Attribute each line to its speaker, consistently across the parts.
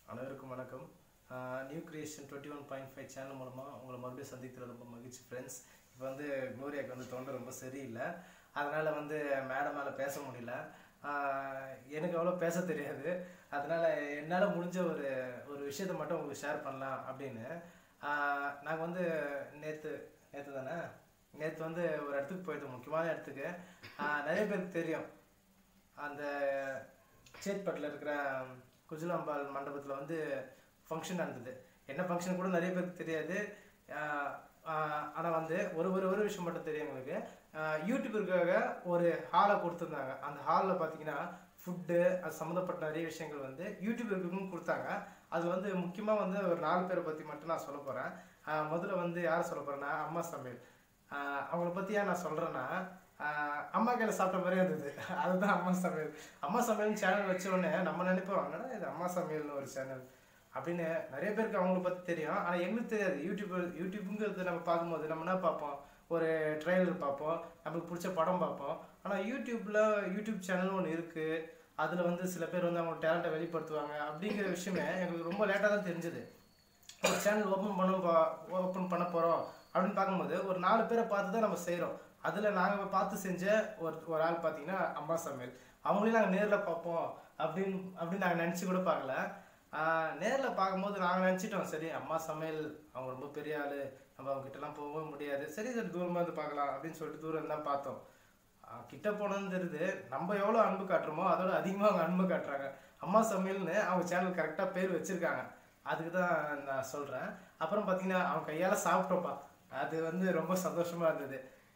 Speaker 1: அனைவருக்கும் வணக்கம் new creation twenty one point five channel மூலமாக உங்களை மறுபடியும் சந்திக்கிறது ரொம்ப மகிழ்ச்சி ஃப்ரெண்ட்ஸ் இப்போ வந்து குளோரியாக்கு வந்து தொண்டை ரொம்ப சரியில்லை அதனால் வந்து மேடம் மேலே பேச முடியல ஆஹ் எனக்கு அவ்வளோ பேச தெரியாது அதனால் என்னால் முடிஞ்ச ஒரு ஒரு விஷயத்தை மட்டும் உங்களுக்கு ஷேர் பண்ணலாம் அப்படின்னு நாங்கள் வந்து நேற்று நேற்று தானே நேற்று வந்து ஒரு இடத்துக்கு போயிருந்தோம் முக்கியமான இடத்துக்கு ஆஹ் நிறைய பேருக்கு தெரியும் அந்த சேத்பட்டில் இருக்கிற குஜிலாம்பாள் மண்டபத்தில் வந்து ஃபங்க்ஷன் நடந்தது என்ன ஃபங்க்ஷன் கூட நிறைய பேருக்கு தெரியாது ஆனால் வந்து ஒரு ஒரு ஒரு விஷயம் மட்டும் தெரியும் எங்களுக்கு ஆஹ் யூடியூபருக்காக ஒரு ஹாலை கொடுத்துருந்தாங்க அந்த ஹாலில் பார்த்தீங்கன்னா ஃபுட்டு அது சம்மந்தப்பட்ட நிறைய விஷயங்கள் வந்து யூடியூபருக்கும் கொடுத்தாங்க அது வந்து முக்கியமாக வந்து ஒரு நாலு பேரை பற்றி மட்டும் நான் சொல்ல போகிறேன் முதல்ல வந்து யாரை சொல்ல போகிறேன்னா அம்மா சமையல் ஆஹ் அவங்கள பற்றி ஏன் நான் சொல்கிறேன்னா ஆஹ் அம்மா கையில் சாப்பிட்ட மாதிரியே இருந்தது அதுதான் அம்மா சமையல் அம்மா சமையல் சேனல் வச்ச உடனே நம்ம நினைப்போம் என்னடா இது அம்மா சமையல்னு ஒரு சேனல் அப்படின்னு நிறைய பேருக்கு அவங்கள பற்றி தெரியும் ஆனால் எங்களுக்கு தெரியாது யூடியூப் யூடியூப்புங்கிறது நம்ம பார்க்கும்போது நம்ம என்ன பார்ப்போம் ஒரு ட்ரெய்லர் பார்ப்போம் நம்மளுக்கு பிடிச்ச படம் பார்ப்போம் ஆனால் யூடியூப்பில் யூடியூப் சேனல் ஒன்று இருக்குது அதில் வந்து சில பேர் வந்து அவங்க டேலண்ட்டை வெளிப்படுத்துவாங்க அப்படிங்கிற விஷயமே எங்களுக்கு ரொம்ப லேட்டாக தான் தெரிஞ்சது ஒரு சேனல் ஓப்பன் பண்ண ஓப்பன் பண்ண போகிறோம் அப்படின்னு பார்க்கும்போது ஒரு நாலு பேரை பார்த்து தான் நம்ம செய்கிறோம் அதில் நாங்கள் பார்த்து செஞ்ச ஒரு ஒரு ஆள் பார்த்தீங்கன்னா அம்மா சமையல் அவங்களையும் நாங்கள் நேரில் பார்ப்போம் அப்படின்னு அப்படின்னு நாங்கள் நினச்சி கூட பார்க்கல நேரில் பார்க்கும்போது நாங்கள் நினச்சிட்டோம் சரி அம்மா சமையல் அவங்க ரொம்ப பெரிய ஆள் நம்ம அவங்க கிட்டலாம் போக முடியாது சரி சரி தூரமாக இருந்து பார்க்கலாம் அப்படின்னு சொல்லிட்டு தூரம் தான் பார்த்தோம் ஆஹ் கிட்ட போனோன்னு தெரியுது நம்ம எவ்வளோ அன்பு காட்டுறோமோ அதோட அதிகமாக அவங்க அன்பு காட்டுறாங்க அம்மா சமையல்னு அவங்க சேனல் கரெக்டாக பேர் வச்சுருக்காங்க அதுக்கு தான் நான் சொல்கிறேன் அப்புறம் பார்த்தீங்கன்னா அவங்க கையால் சாப்பிட்டோம்ப்பா அது வந்து ரொம்ப சந்தோஷமாக இருந்தது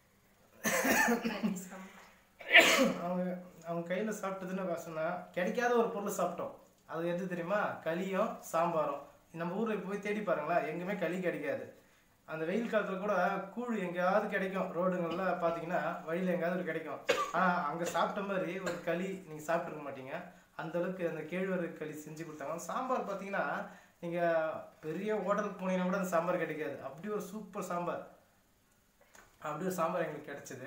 Speaker 1: அவங்க அவங்க கையில் சாப்பிட்டதுன்னு நான் சொன்னா கிடைக்காத ஒரு பொருள் சாப்பிட்டோம் அது எது தெரியுமா களியும் சாம்பாரும் நம்ம ஊரில் போய் தேடி பாருங்களேன் எங்கேயுமே களி கிடைக்காது அந்த வெயில் காலத்தில் கூட கூழ் எங்கேயாவது கிடைக்கும் ரோடுங்கள்ல பார்த்தீங்கன்னா வழியில் எங்கேயாவது ஒரு கிடைக்கும் ஆனால் அங்கே சாப்பிட்ட மாதிரி ஒரு களி நீங்கள் சாப்பிட்ருக்க மாட்டீங்க அந்த அளவுக்கு அந்த கேழ்வரகு களி செஞ்சு கொடுத்தாங்க சாம்பார் பார்த்தீங்கன்னா நீங்கள் பெரிய ஹோட்டலுக்கு போனீங்கன்னா கூட அந்த சாம்பார் கிடைக்காது அப்படி ஒரு சூப்பர் சாம்பார் அப்படி ஒரு சாம்பார் எங்களுக்கு கிடச்சிது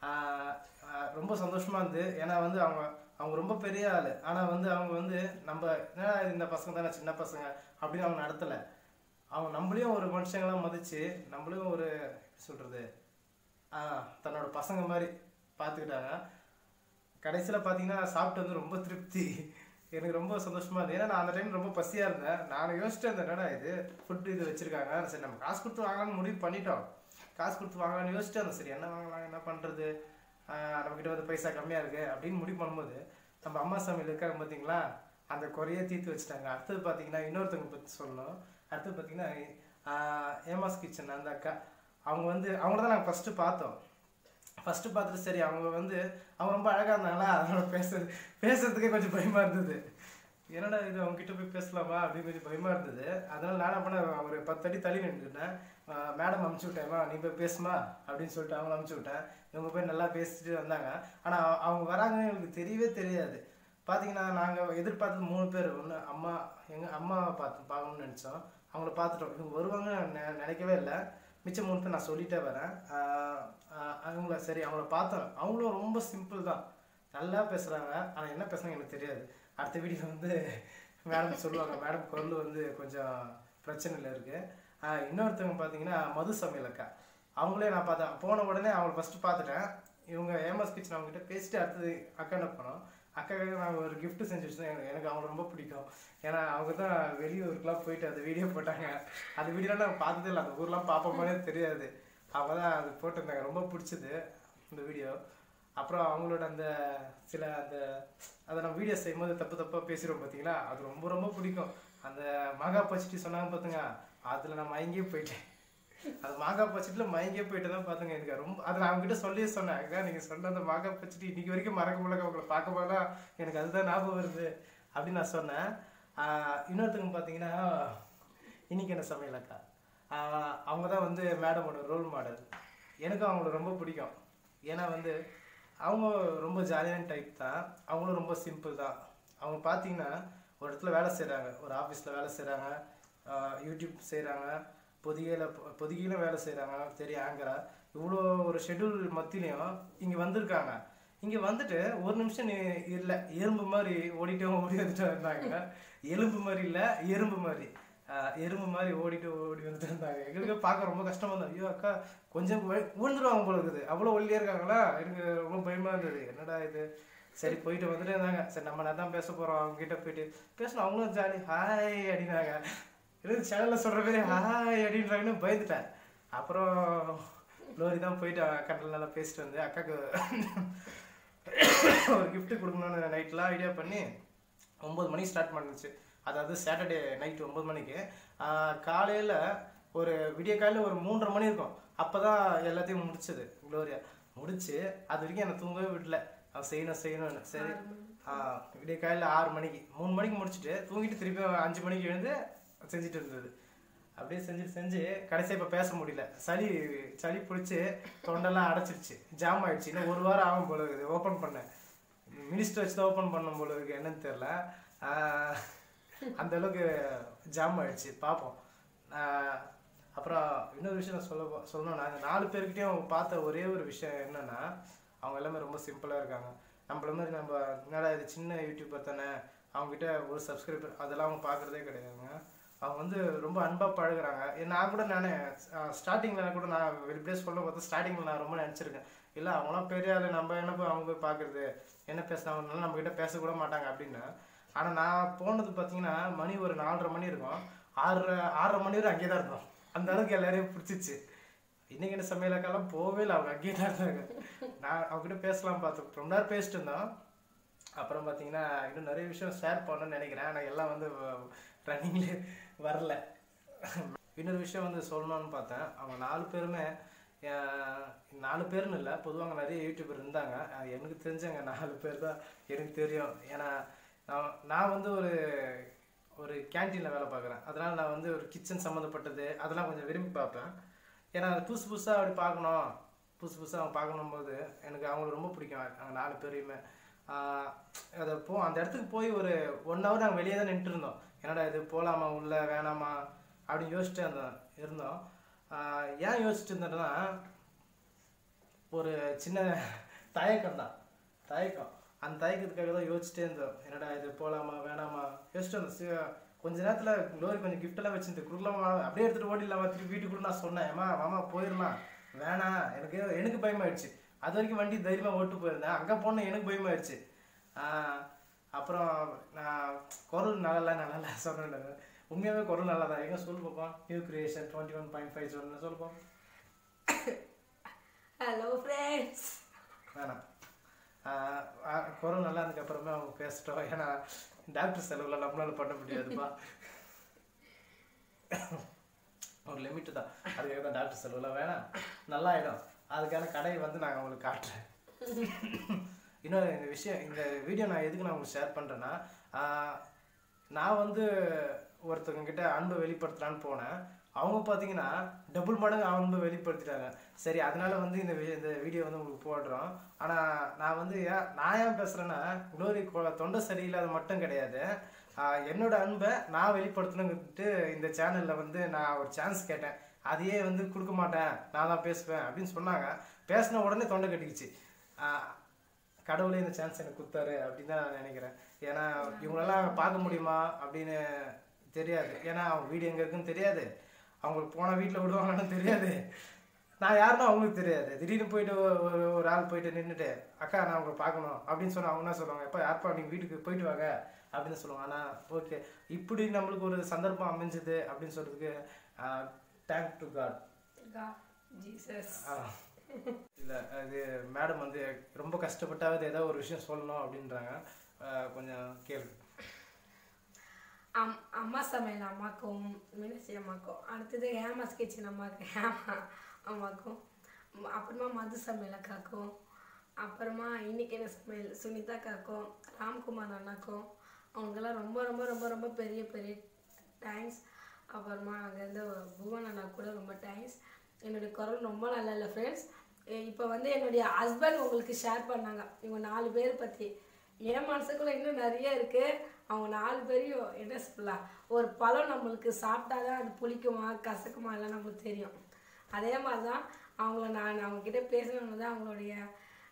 Speaker 1: ரொம்ப சந்தோஷமாக இருந்தது ஏன்னா வந்து அவங்க அவங்க ரொம்ப பெரிய ஆள் ஆனால் வந்து அவங்க வந்து நம்ம என்ன இந்த பசங்க தானே சின்ன பசங்க அப்படின்னு அவங்க நடத்தலை அவங்க நம்மளையும் ஒரு மனுஷங்களாம் மதித்து நம்மளையும் ஒரு எப்படி சொல்கிறது தன்னோட பசங்க மாதிரி பார்த்துக்கிட்டாங்க கடைசியில் பார்த்தீங்கன்னா சாப்பிட்டு வந்து ரொம்ப திருப்தி எனக்கு ரொம்ப சந்தோஷமா இருந்தது ஏன்னா நான் அந்த டைம் ரொம்ப பசியாக இருந்தேன் நான் யோசிச்சுட்டு இருந்தேன் என்னடா இது ஃபுட்டு இது வச்சுருக்காங்க சரி நம்ம காசு கொடுத்து வாங்கலாம்னு முடிவு பண்ணிட்டோம் காசு கொடுத்து வாங்கலாம்னு யோசிச்சுட்டு இருந்தேன் சரி என்ன வாங்கலாம் என்ன பண்ணுறது நம்மக்கிட்ட வந்து பைசா கம்மியாக இருக்குது அப்படின்னு முடிவு பண்ணும்போது நம்ம அம்மா சமையல் இருக்காங்க பார்த்தீங்களா அந்த குறைய தீர்த்து வச்சுட்டாங்க அடுத்தது பார்த்தீங்கன்னா இன்னொருத்தவங்க பற்றி சொல்லணும் அடுத்தது பார்த்தீங்கன்னா ஏமாஸ் கிச்சன் அந்த அக்கா அவங்க வந்து அவங்கள தான் நாங்கள் ஃபஸ்ட்டு பார்த்தோம் ஃபஸ்ட்டு பார்த்துட்டு சரி அவங்க வந்து அவங்க ரொம்ப அழகாக இருந்தாங்களா அதனால பேசுறது பேசுறதுக்கே கொஞ்சம் பயமாக இருந்தது என்னடா இது அவங்க கிட்ட போய் பேசலாமா அப்படின்னு கொஞ்சம் பயமாக இருந்தது அதனால நான் என்ன பண்ணேன் ஒரு பத்து அடி தள்ளி நின்றுட்டேன் மேடம் அமுச்சு விட்டேம்மா நீ போய் பேசுமா அப்படின்னு சொல்லிட்டு அவங்கள அமுச்சு விட்டேன் இவங்க போய் நல்லா பேசிட்டு வந்தாங்க ஆனால் அவங்க வராங்கன்னு எங்களுக்கு தெரியவே தெரியாது பார்த்தீங்கன்னா நாங்கள் எதிர்பார்த்தது மூணு பேர் ஒன்று அம்மா எங்கள் அம்மாவை பார்த்து பார்க்கணும்னு நினச்சோம் அவங்கள பார்த்துட்டோம் இவங்க வருவாங்கன்னு நினைக்கவே இல்லை மிச்சம் மூணு பேர் நான் சொல்லிட்டே வரேன் அவங்கள சரி அவங்கள பார்த்தோம் அவங்களும் ரொம்ப சிம்பிள் தான் நல்லா பேசுகிறாங்க ஆனால் என்ன பேசுனாங்க எனக்கு தெரியாது அடுத்த வீடியோ வந்து மேடம் சொல்லுவாங்க மேடம் குரல் வந்து கொஞ்சம் பிரச்சனையில் இருக்குது இன்னொருத்தவங்க பார்த்தீங்கன்னா மது சமையல் அக்கா அவங்களே நான் பார்த்தேன் போன உடனே அவங்கள ஃபஸ்ட்டு பார்த்துட்டேன் இவங்க ஏமஸ் கிச்சன் அவங்ககிட்ட பேசிட்டு அடுத்தது அக்காண்ட போனோம் அக்காவுக்கு நாங்கள் ஒரு gift செஞ்சு வச்சுருந்தோம் எனக்கு எனக்கு அவங்களை ரொம்ப பிடிக்கும் ஏன்னா அவங்க தான் வெளியூருக்குலாம் போயிட்டு அந்த வீடியோ போட்டாங்க அந்த வீடியோலாம் நான் பார்த்ததே இல்லை அந்த ஊர்லாம் பார்ப்போமானே தெரியாது அவங்க தான் அது போட்டிருந்தாங்க ரொம்ப பிடிச்சது இந்த வீடியோ அப்புறம் அவங்களோட அந்த சில அந்த அதை நம்ம வீடியோ செய்யும்போது தப்பு தப்பாக பேசுகிறோம் பார்த்தீங்களா அது ரொம்ப ரொம்ப பிடிக்கும் அந்த மகா பச்சிட்டி சொன்னாங்க பார்த்துங்க அதில் நான் மயங்கியே போயிட்டேன் அது மாங்காய் பச்சிட்டில் மயங்கியே போயிட்டு தான் பார்த்துங்க எனக்கு ரொம்ப அதை நான் அவங்ககிட்ட சொல்லியே சொன்னேன் அக்கா நீங்கள் சொன்ன அந்த மாங்காய் பச்சிட்டி இன்னைக்கு வரைக்கும் மறக்க முடியல அவங்கள பார்க்க போனா எனக்கு அதுதான் ஞாபகம் வருது அப்படின்னு நான் சொன்னேன் இன்னொருத்தவங்க பார்த்தீங்கன்னா இன்னைக்கு என்ன சமையல் அக்கா அவங்க தான் வந்து மேடமோட ரோல் மாடல் எனக்கு அவங்கள ரொம்ப பிடிக்கும் ஏன்னா வந்து அவங்க ரொம்ப ஜாலியான டைப் தான் அவங்களும் ரொம்ப சிம்பிள் தான் அவங்க பார்த்தீங்கன்னா ஒரு இடத்துல வேலை செய்கிறாங்க ஒரு ஆஃபீஸில் வேலை செய்கிறாங்க யூடியூப் செய்கிறாங்க பொதிகையில் பொதிகையிலும் வேலை செய்கிறாங்க சரி ஆங்கரா இவ்வளோ ஒரு ஷெட்யூல் மத்தியிலையும் இங்கே வந்திருக்காங்க இங்கே வந்துட்டு ஒரு நிமிஷம் நீ இல்லை எறும்பு மாதிரி ஓடிட்டே ஓடி வந்துட்டு இருந்தாங்க எலும்பு மாதிரி இல்லை எறும்பு மாதிரி ஆஹ் எறும்பு மாதிரி ஓடிட்டு ஓடி வந்துட்டு இருந்தாங்க எங்களுக்கு பார்க்க ரொம்ப கஷ்டமா இருந்தது ஐயோ அக்கா கொஞ்சம் வி- விழுந்துருவாங்க போல இருக்குது அவ்வளோ ஒல்லியா இருக்காங்களா எனக்கு ரொம்ப பயமா இருந்தது என்னடா இது சரி போயிட்டு வந்துட்டு இருந்தாங்க சரி நம்ம நான் தான் பேச போறோம் அவங்க கிட்ட போயிட்டு பேசணும் அவங்களும் ஜாலி ஹாய் அப்படின்னாங்க இது சேனல்ல சொல்ற மாதிரி ஹாய் அப்படின்றாங்கன்னு பயந்துட்டேன் அப்புறம் லோரி தான் போயிட்டு அக்காட்டில் நல்லா பேசிட்டு வந்து அக்காக்கு ஒரு gift கொடுக்கணும்னு நைட்லாம் ஐடியா பண்ணி ஒம்பது மணிக்கு ஸ்டார்ட் பண்ணுச்சு அதாவது சாட்டர்டே நைட் ஒம்பது மணிக்கு காலையில் ஒரு விடிய காலையில் ஒரு மூன்றரை மணி இருக்கும் அப்போ தான் எல்லாத்தையும் முடிச்சது க்ளோரியா முடிச்சு அது வரைக்கும் என்னை தூங்கவே விடல அவன் செய்யணும் செய்யணும்னு சரி ஆ, விடிய காலையில் ஆறு மணிக்கு மூணு மணிக்கு முடிச்சுட்டு தூங்கிட்டு திருப்பி அஞ்சு மணிக்கு எழுந்து செஞ்சுட்டு இருந்தது அப்படியே செஞ்சுட்டு செஞ்சு கடைசியாக இப்போ பேச முடியல சளி சளி பிடிச்சி தொண்டெல்லாம் அடைச்சிருச்சு ஜாம் ஆயிடுச்சு இன்னும் ஒரு வாரம் ஆகும் போல இருக்குது ஓப்பன் பண்ணேன் மினிஸ்டர் வச்சு தான் ஓப்பன் பண்ணும் போல இருக்கு என்னன்னு தெரில அந்த அளவுக்கு ஜாம் ஆயிடுச்சு பார்ப்போம் ஆஹ் அப்புறம் இன்னொரு விஷயம் நான் சொல்ல போ- சொல்லணும்னா இந்த நாலு பேர்கிட்டயும் பார்த்த ஒரே ஒரு விஷயம் என்னன்னா அவங்க எல்லாமே ரொம்ப சிம்பிளாக இருக்காங்க நம்மள மாதிரி நம்ம என்னடா இது சின்ன யூடியூபர் தானே அவங்ககிட்ட ஒரு சப்ஸ்கிரைபர் அதெல்லாம் அவங்க பார்க்குறதே கிடையாதுங்க அவங்க வந்து ரொம்ப அன்பாக பழகுறாங்க ஏ, நான் கூட நான் ஸ்டார்டிங்கில் கூட நான் வெளிப்படையே சொல்ல பார்த்தா ஸ்டார்டிங்கில் நான் ரொம்ப நினச்சிருக்கேன் இல்லை அவங்களாம் பெரிய ஆளு நம்ம என்ன போய் அவங்க போய் பார்க்குறது என்ன பேசுனாங்கனாலும் நம்ம கிட்ட பேசக்கூட மாட்டாங்க அப்படின்னு ஆனால் நான் போனது பார்த்தீங்கன்னா மணி ஒரு நாலரை மணி இருக்கும் ஆறரை ஆறரை மணி வரை அங்கேயே தான் இருந்தோம் அந்த அளவுக்கு எல்லாரையும் பிடிச்சிச்சு இன்னைக்கு என்ன சமையலக்கெல்லாம் போகவே இல்லை அவங்க அங்கேயே தான் இருந்தாங்க நான் அவங்ககிட்ட பேசலாம் பார்த்தோம் ரொம்ப நேரம் பேசிட்டு இருந்தோம் அப்புறம் பார்த்தீங்கன்னா இன்னும் நிறைய விஷயம் ஷேர் பண்ணணும்னு நினைக்கிறேன் ஆனால் எல்லாம் வந்து ரன்னிங்லேயே வரல இன்னொரு விஷயம் வந்து சொல்லணும்னு பார்த்தேன் அவங்க நாலு பேருமே அஹ், நாலு பேர்னு இல்லை பொதுவாக நிறைய யூடியூபர் இருந்தாங்க அஹ், எனக்கு தெரிஞ்சவங்க நாலு பேர் தான் எனக்கு தெரியும் ஏன்னா நான் நான் வந்து ஒரு ஒரு கேன்டீனில் வேலை பார்க்குறேன் அதனால் நான் வந்து ஒரு கிச்சன் சம்மந்தப்பட்டது அதெல்லாம் கொஞ்சம் விரும்பி பார்ப்பேன் ஏன்னா அது புதுசு புதுசாக அப்படி பார்க்கணும் புதுசு புதுசாக அவங்க பார்க்கணும் போது எனக்கு அவங்கள ரொம்ப பிடிக்கும் அவங்க நாலு பேரையுமே ஆஹ் அதை போ அந்த இடத்துக்கு போய் ஒரு ஒன் ஹவர் நாங்கள் வெளியே தான் நின்றுட்டு இருந்தோம் என்னடா இது போகலாமா உள்ள வேணாமா அப்படின்னு யோசிச்சுட்டு இருந்தோம் இருந்தோம் ஆஹ் ஏன் யோசிச்சுட்டு இருந்தேன்னா ஒரு சின்ன தயக்கம் தான் தயக்கம் அந்த தயக்கத்துக்காக தான் யோசிச்சுட்டே இருந்தோம் என்னடா இது போகலாமா வேணாமா யோசிச்சுட்டு இருந்தோம் சி- கொஞ்ச நேரத்தில் க்ளோரி கொஞ்சம் gift எல்லாம் வச்சுருந்து கொடுக்கலாமா அப்படியே எடுத்துகிட்டு ஓடிடலாமா திருப்பி வீட்டுக்குள்ள நான் சொன்னேன் ஏமா மாமா போயிடலாம் வேணாம் எனக்கு எனக்கு பயமாயிடுச்சு அது வரைக்கும் வண்டி தைரியமாக ஓட்டு போயிருந்தேன் அங்கே போன எனக்கு பயமாயிடுச்சு ஆஹ் அப்புறம் நான் குரல் நல்லா நல்லா இல்லை சொன்னேன் உண்மையாகவே குரல் நல்லா தான் எங்கே சொல்லு பார்ப்போம் new creation twenty one point five சொல்லு சொல்லுப்போம்
Speaker 2: ஹலோ ஃப்ரெண்ட்ஸ்
Speaker 1: வேணாம் ஆஹ் ஆஹ் குரல் நல்லா இருந்ததுக்கு அப்புறமே அவங்க பேசிட்டோம் ஏன்னா டாக்டர் செலவுல நம்மளால பண்ண முடியாதுப்பா ஒரு லிமிட்டு தான் அதுக்காக தான் டாக்டர் செலவுல வேணாம் நல்லா ஆயிடும் அதுக்கான கடையை வந்து நான் உங்களுக்கு காட்டுறேன் இன்னொரு இந்த விஷயம் இந்த வீடியோ நான் எதுக்கு நான் உங்களுக்கு ஷேர் பண்ணுறேன்னா நான் வந்து ஒருத்தவங்க கிட்ட அன்பை வெளிப்படுத்தலான்னு போனேன் அவங்க பார்த்தீங்கன்னா டபுள் மடங்கு அன்பை வெளிப்படுத்திட்டாங்க சரி அதனால வந்து இந்த வி- இந்த வீடியோ வந்து உங்களுக்கு போடுறோம் ஆனால் நான் வந்து ஏன் நான் ஏன் பேசுகிறேன்னா குளோரி தொண்டை சரியில்லாத மட்டும் கிடையாது ஆஹ் என்னோட அன்பை நான் வெளிப்படுத்தணுங்கிட்டு இந்த சேனலில் வந்து நான் ஒரு சான்ஸ் கேட்டேன் அதையே வந்து கொடுக்க மாட்டேன் நான் தான் பேசுவேன் அப்படின்னு சொன்னாங்க பேசின உடனே தொண்டை கட்டிக்கிச்சு ஆஹ் கடவுளே இந்த சான்ஸ் எனக்கு கொடுத்தாரு அப்படின்னு தான் நான் நினைக்கிறேன் ஏன்னா இவங்களெல்லாம் பார்க்க முடியுமா அப்படின்னு தெரியாது ஏன்னா அவங்க வீடு எங்கே இருக்குன்னு தெரியாது அவங்களுக்கு போனால் வீட்டில் விடுவாங்கன்னு தெரியாது நான் யாருன்னு அவங்களுக்கு தெரியாது திடீர்னு போயிட்டு ஒரு- ஒரு ஒரு ஆள் போயிட்டு நின்றுட்டு அக்கா நான் உங்களை பார்க்கணும் அப்படின்னு சொன்னா அவங்க என்ன சொல்லுவாங்க எப்போ யார்ப்பா நீங்கள் வீட்டுக்கு போயிட்டு வாங்க அப்படின்னு சொல்லுவாங்க ஆனால் ஓகே இப்படி நம்மளுக்கு ஒரு சந்தர்ப்பம் அமைஞ்சது அப்படின்னு சொல்றதுக்கு தேங்க் டு காட்
Speaker 2: ஜீசஸ்
Speaker 1: இல்லை அது மேடம் வந்து ரொம்ப கஷ்டப்பட்டாவது ஏதாவது ஒரு விஷயம் சொல்லணும் அப்படின்றாங்க ஆஹ் கொஞ்சம் கேளு
Speaker 2: அம் அம்மா சமையல் அம்மாக்கும் மீனாட்சி அம்மாக்கும் அடுத்தது ஹேமாஸ் கிச்சன் அம்மாக்கு ஹேமா அம்மாக்கும் ம- அப்புறமா மது சமையல் அக்காக்கும் அப்புறமா இன்னைக்கு என்ன சமையல் சுனிதா அக்காக்கும் ராம்குமார் அண்ணாக்கும் அவங்களுக்கெல்லாம் ரொம்ப ரொம்ப ரொம்ப ரொம்ப பெரிய பெரிய தேங்க்ஸ் அப்புறமா அங்கேருந்து புவன் அண்ணா கூட ரொம்ப தேங்க்ஸ் என்னுடைய குரல் ரொம்ப நல்லா இல்லை ஃப்ரெண்ட்ஸ் இப்போ வந்து என்னுடைய ஹஸ்பண்ட் உங்களுக்கு ஷேர் பண்ணாங்க இவங்க நாலு பேர் பற்றி என் மனசுக்குள்ள இன்னும் நிறைய இருக்கு அவங்க நாலு பேரையும் என்ன சொல்லலாம் ஒரு பழம் நம்மளுக்கு சாப்பிட்டாதான் அது புளிக்குமா கசக்குமா எல்லாம் நம்மளுக்கு தெரியும் அதே மாதிரி தான் அவங்கள நான் அவங்க கிட்ட பேசணும் தான் அவங்களுடைய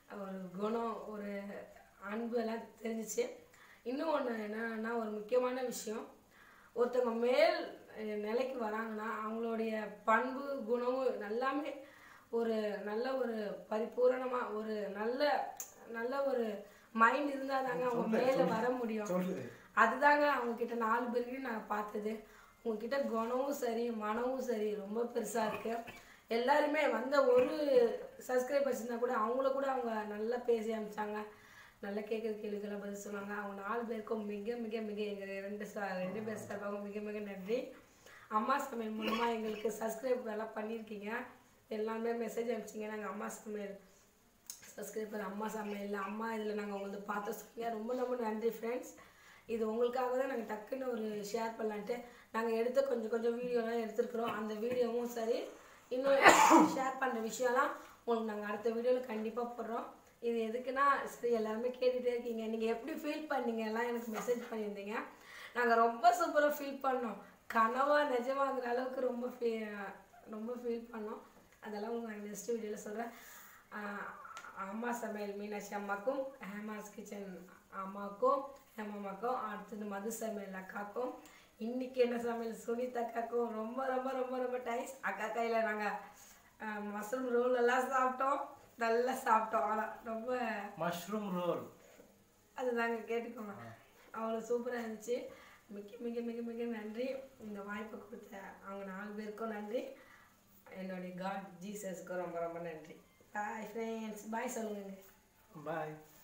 Speaker 2: ஒரு குணம் ஒரு அன்பு எல்லாம் தெரிஞ்சிச்சு இன்னும் ஒன்று என்னன்னா ஒரு முக்கியமான விஷயம் ஒருத்தவங்க மேல் அஹ், நிலைக்கு வராங்கன்னா அவங்களுடைய பண்பு குணமும் எல்லாமே ஒரு நல்ல ஒரு பரிபூரணமாக ஒரு நல்ல நல்ல ஒரு மைண்ட் இருந்தால் தாங்க அவங்க மேலே வர முடியும்
Speaker 1: சொல்லு
Speaker 2: அதுதாங்க அவங்க கிட்ட நாலு பேருக்கு நான் பார்த்தது உங்ககிட்ட குணமும் சரி மனமும் சரி ரொம்ப பெருசா இருக்கு எல்லாருமே வந்த ஒரு சப்ஸ்கிரைபர்ஸ் இருந்தால் கூட அவங்கள கூட அவங்க நல்லா பேசி அனுப்பிச்சாங்க நல்லா கேட்குற கேள்விக்கெல்லாம் பதில் சொன்னாங்க அவங்க நாலு பேருக்கும் மிக மிக மிக எங்கள் ரெண்டு சா ரெண்டு பேர் சார்பாக மிக மிக நன்றி அம்மா சமையல் மூலமாக எங்களுக்கு சப்ஸ்கிரைப் எல்லாம் பண்ணியிருக்கீங்க எல்லாமே மெசேஜ் அனுப்பிச்சிங்க நாங்கள் அம்மா சமையல் சப்ஸ்கிரைபர் அம்மா சமையல் அம்மா இதில் நாங்கள் வந்து பார்த்து சொன்னீங்க ரொம்ப ரொம்ப நன்றி ஃப்ரெண்ட்ஸ் இது உங்களுக்காக தான் நாங்கள் டக்குன்னு ஒரு ஷேர் பண்ணலான்ட்டு நாங்கள் எடுத்த கொஞ்சம் கொஞ்சம் வீடியோலாம் எடுத்துருக்குறோம் அந்த வீடியோவும் சரி இன்னும் ஷேர் பண்ணுற விஷயம்லாம் உங்களுக்கு நாங்கள் அடுத்த வீடியோவில் கண்டிப்பாக போடுறோம் இது எதுக்குன்னா சரி எல்லாருமே கேட்டுகிட்டே இருக்கீங்க நீங்கள் எப்படி ஃபீல் பண்ணீங்க எல்லாம் எனக்கு மெசேஜ் பண்ணியிருந்தீங்க நாங்கள் ரொம்ப சூப்பராக ஃபீல் பண்ணோம் கனவா நிஜமாங்கிற அளவுக்கு ரொம்ப ஃபீ ரொம்ப ஃபீல் பண்ணோம் அதெல்லாம் உங்களுக்கு நான் நெக்ஸ்ட் வீடியோவில் சொல்கிறேன் அம்மா சமையல் மீனாட்சி அம்மாக்கும் ஹேமாஸ் கிச்சன் அம்மாவுக்கும் ஹேமாமாக்கும் அடுத்தது மது சமையல் அக்காக்கும் இன்னைக்கு என்ன சமையல் சுனிதா அக்காக்கும் ரொம்ப ரொம்ப ரொம்ப ரொம்ப டைஸ் அக்கா கையில் நாங்கள் மஷ்ரூம் ரோல் எல்லாம் சாப்பிட்டோம் நல்லா சாப்பிட்டோம் ஆனால் ரொம்ப
Speaker 1: மஷ்ரூம் ரோல்
Speaker 2: அதுதாங்க கேட்டுக்கோங்க அவ்வளோ சூப்பராக இருந்துச்சு மிக மிக மிக மிக நன்றி இந்த வாய்ப்பை கொடுத்த அவங்க நாலு பேருக்கும் நன்றி என்னுடைய காட் ஜீசஸ்க்கும் ரொம்ப ரொம்ப நன்றி பாய் ஃப்ரெண்ட்ஸ் பாய் சொல்லுங்க
Speaker 1: பாய்